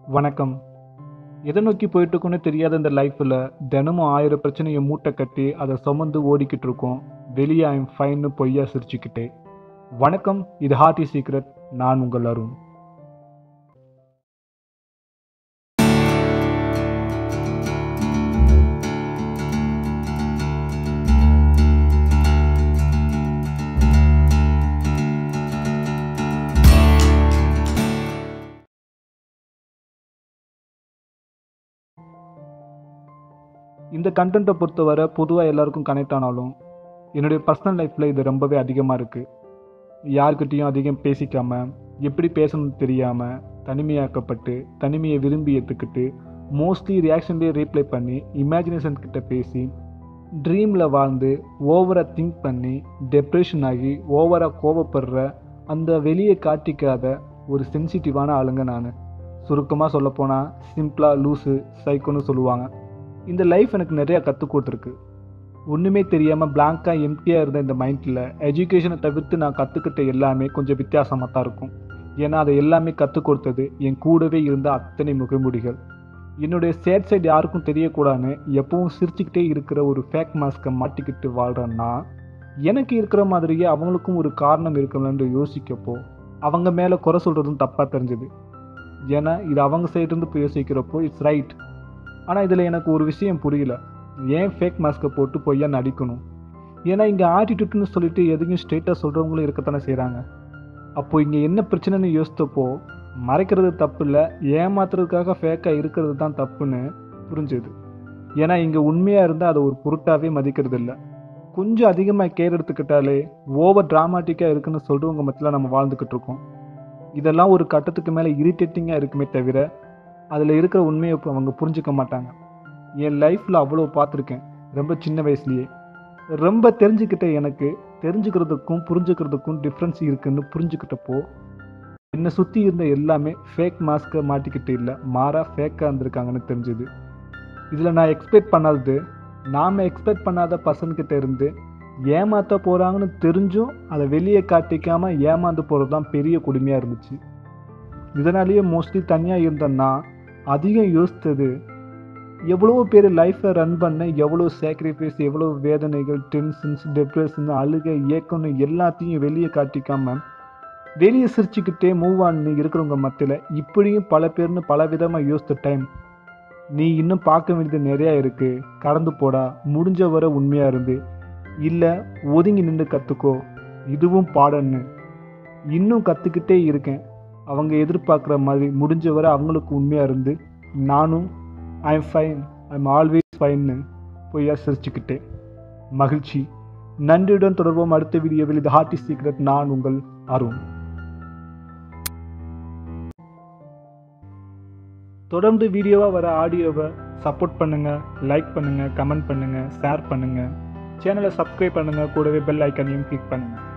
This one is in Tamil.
வணக்கம் எதை நோக்கி போயிட்டு இருக்கோன்னு தெரியாத இந்த லைஃப்பில் தினமும் ஆயிரம் பிரச்சனையை மூட்டை கட்டி அதை சுமந்து ஓடிக்கிட்டு இருக்கோம் வெளியே ஐம் ஃபைன்னு பொய்யா சிரிச்சுக்கிட்டே வணக்கம் இது ஹார்ட்டி சீக்ரெட் நான் உங்கள் அருண் இந்த கண்டென்ட்டை பொறுத்தவரை பொதுவாக எல்லாருக்கும் கனெக்ட் ஆனாலும் என்னுடைய பர்சனல் லைஃப்பில் இது ரொம்பவே அதிகமாக இருக்குது யார்கிட்டேயும் அதிகம் பேசிக்காமல் எப்படி பேசணும்னு தெரியாமல் தனிமையாக்கப்பட்டு தனிமையை விரும்பி ஏற்றுக்கிட்டு மோஸ்ட்லி ரியாக்ஷன்லேயே ரீப்ளை பண்ணி இமேஜினேஷன் கிட்ட பேசி ட்ரீமில் வாழ்ந்து ஓவராக திங்க் பண்ணி டெப்ரெஷன் ஆகி ஓவராக கோவப்படுற அந்த வெளியே காட்டிக்காத ஒரு சென்சிட்டிவான ஆளுங்க நான் சுருக்கமாக சொல்லப்போனால் சிம்பிளாக லூஸு சைக்கோன்னு சொல்லுவாங்க இந்த லைஃப் எனக்கு நிறையா கற்றுக் கொடுத்துருக்கு ஒன்றுமே தெரியாமல் பிளாங்காக எம்டியாக இருந்த இந்த மைண்டில் எஜுகேஷனை தவிர்த்து நான் கற்றுக்கிட்ட எல்லாமே கொஞ்சம் வித்தியாசமாக தான் இருக்கும் ஏன்னா அதை எல்லாமே கற்றுக் கொடுத்தது என் கூடவே இருந்த அத்தனை முகமுடிகள் என்னுடைய சேட் சைடு யாருக்கும் தெரியக்கூடாதுன்னு எப்பவும் சிரிச்சுக்கிட்டே இருக்கிற ஒரு ஃபேக் மாஸ்க்கை மாட்டிக்கிட்டு வாழ்கிறேன்னா எனக்கு இருக்கிற மாதிரியே அவங்களுக்கும் ஒரு காரணம் இருக்கலாம்னு யோசிக்கப்போ அவங்க மேலே குறை சொல்கிறதும் தப்பாக தெரிஞ்சுது ஏன்னா இது அவங்க சைடுலேருந்து போய் யோசிக்கிறப்போ இட்ஸ் ரைட் ஆனால் இதில் எனக்கு ஒரு விஷயம் புரியல ஏன் ஃபேக் மாஸ்க்கை போட்டு பொய்யா நடிக்கணும் ஏன்னா இங்கே ஆட்டிடியூட்னு சொல்லிட்டு எதையும் ஸ்ட்ரெயிட்டாக சொல்கிறவங்களும் இருக்கத்தானே செய்கிறாங்க அப்போது இங்கே என்ன பிரச்சனைன்னு யோசித்தப்போ மறைக்கிறது தப்பு இல்லை ஏமாத்துறதுக்காக ஃபேக்காக இருக்கிறது தான் தப்புன்னு புரிஞ்சுது ஏன்னா இங்கே உண்மையாக இருந்தால் அதை ஒரு பொருட்டாகவே மதிக்கிறது இல்லை கொஞ்சம் அதிகமாக கேர் எடுத்துக்கிட்டாலே ஓவர் ட்ராமாட்டிக்காக இருக்குன்னு சொல்கிறவங்க மத்தியில் நம்ம வாழ்ந்துக்கிட்டு இருக்கோம் இதெல்லாம் ஒரு கட்டத்துக்கு மேலே இரிட்டேட்டிங்காக இருக்குமே தவிர அதில் இருக்கிற உண்மையை இப்போ அவங்க புரிஞ்சுக்க மாட்டாங்க என் லைஃப்பில் அவ்வளோ பார்த்துருக்கேன் ரொம்ப சின்ன வயசுலேயே ரொம்ப தெரிஞ்சுக்கிட்ட எனக்கு தெரிஞ்சுக்கிறதுக்கும் புரிஞ்சுக்கிறதுக்கும் டிஃப்ரென்ஸ் இருக்குன்னு புரிஞ்சுக்கிட்டப்போ என்னை சுற்றி இருந்த எல்லாமே ஃபேக் மாஸ்க்கை மாட்டிக்கிட்டு இல்லை மாறாக ஃபேக்காக இருந்திருக்காங்கன்னு தெரிஞ்சுது இதில் நான் எக்ஸ்பெக்ட் பண்ணாதது நாம் எக்ஸ்பெக்ட் பண்ணாத பர்சன்கிட்ட இருந்து ஏமாற்ற போகிறாங்கன்னு தெரிஞ்சும் அதை வெளியே காட்டிக்காமல் ஏமாந்து போகிறது தான் பெரிய கொடுமையாக இருந்துச்சு இதனாலேயே மோஸ்ட்லி தனியாக இருந்தேன்னா அதிகம் யோசித்தது எவ்வளோ பேர் லைஃப்பை ரன் பண்ண எவ்வளோ சாக்ரிஃபைஸ் எவ்வளோ வேதனைகள் டென்ஷன்ஸ் டிப்ரெஷன் அழுகை ஏக்கம்னு எல்லாத்தையும் வெளியே காட்டிக்காம வெளியே சிரிச்சுக்கிட்டே மூவ் ஆன்னு இருக்கிறவங்க மத்தியில் இப்படியும் பல பேர்னு பல விதமாக யோசித்த டைம் நீ இன்னும் பார்க்க வேண்டியது நிறையா இருக்குது கடந்து போடா முடிஞ்ச வர உண்மையாக இருந்து இல்லை ஒதுங்கி நின்று கற்றுக்கோ இதுவும் பாடன்னு இன்னும் கற்றுக்கிட்டே இருக்கேன் அவங்க எதிர்பார்க்குற மாதிரி முடிஞ்ச வரை அவங்களுக்கு உண்மையாக இருந்து நானும் I am fine I am always ஃபைன்னு பொய்யா சிரிச்சுக்கிட்டேன் மகிழ்ச்சி நன்றியுடன் தொடர்போம் அடுத்த வீடியோவில் இது ஹார்ட்டி சீக்ரெட் நான் உங்கள் அருண் தொடர்ந்து வீடியோவாக வர ஆடியோவை சப்போர்ட் பண்ணுங்கள் லைக் பண்ணுங்கள் கமெண்ட் பண்ணுங்கள் ஷேர் பண்ணுங்கள் சேனலை சப்ஸ்கிரைப் பண்ணுங்கள் கூடவே பெல் ஐக்கனையும் கிளிக் பண்ணுங்கள்